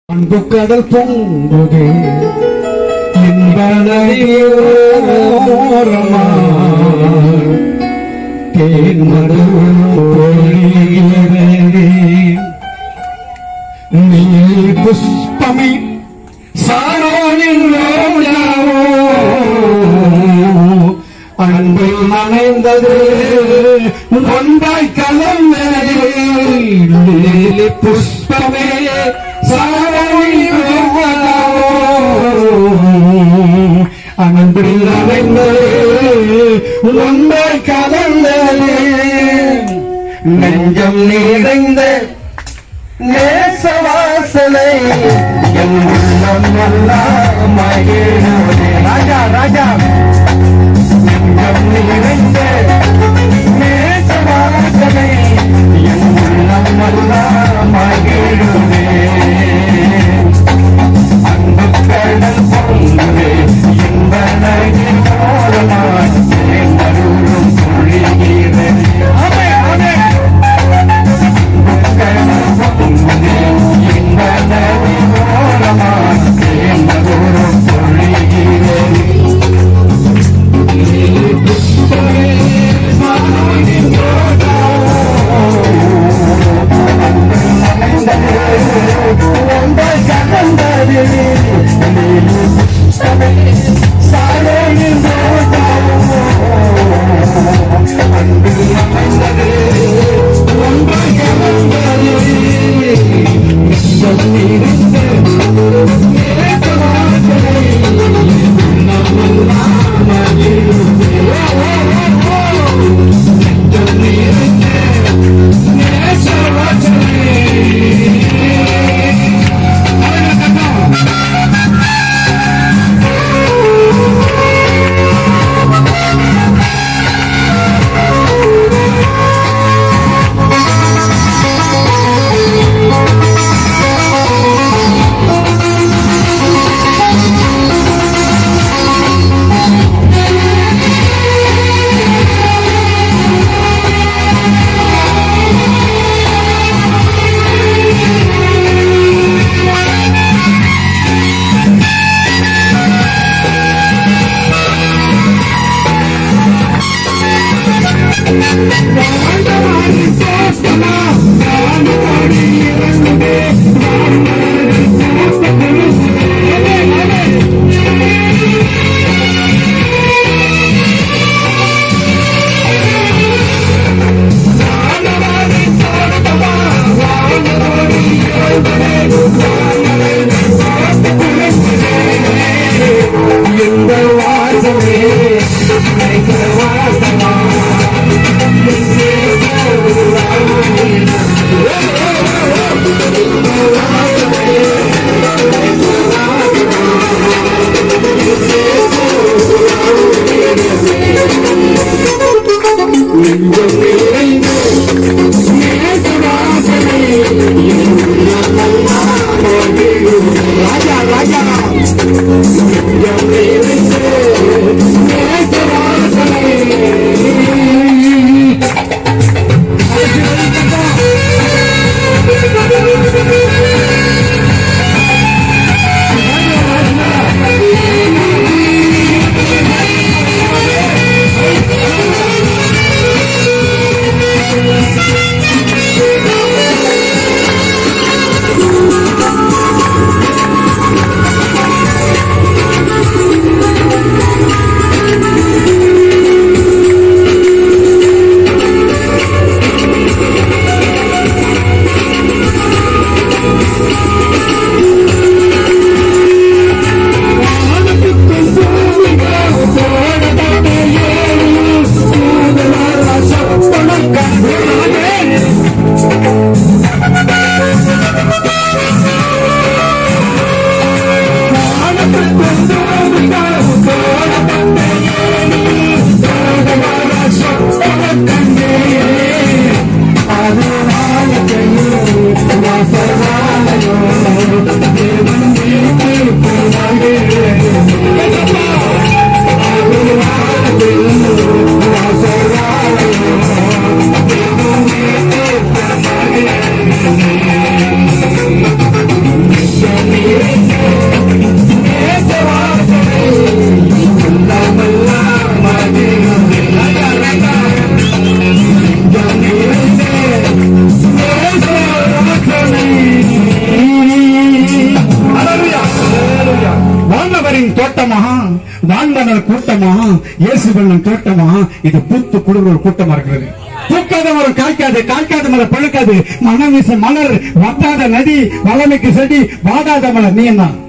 அன்பு கடல் பொங்குது இன்ப நதியோரமா தேன்மது பொழிகிறது நீல் புஷ்பமே சாரோனின் ரோஜாவோ அன்பில் நனைந்தது ஒன்றாய் கலந்தது நீலி புஷ்பமே சாரோனின் ரோஜாவோ அன்பில் நனைந்தது ஒன்றாய் கலந்தது நெஞ்சம் நிறைந்த நேசவாசனை என் உள்ளம் எல்லாம் மகிழ்ந்தே. ராஜா ராஜா நெஞ்சம் நிறைந்த நேசவாசனை என் உள்ளம் எல்லாம் மகிழ்ந்தே. அன்பு கடல் பொங்குதே, இன்ப நதி ஓரமாய் தேனருளும் பொழிகிறது. ஆமே, ஆமே. Thank தோட்டமா வாழ்ந்தனர் கூட்டமா இயேசு வெள்ளம் தோட்டமா இது பூத்து குளிர் ஒரு கூட்டமா இருக்கிறது பூக்காத மரம் காய்க்காது காய்க்காத மரம் பழுக்காது மனம் வீச மலர் வத்தாத நதி வளமைக்கு செடி வாடாத மலர் நீ என்ன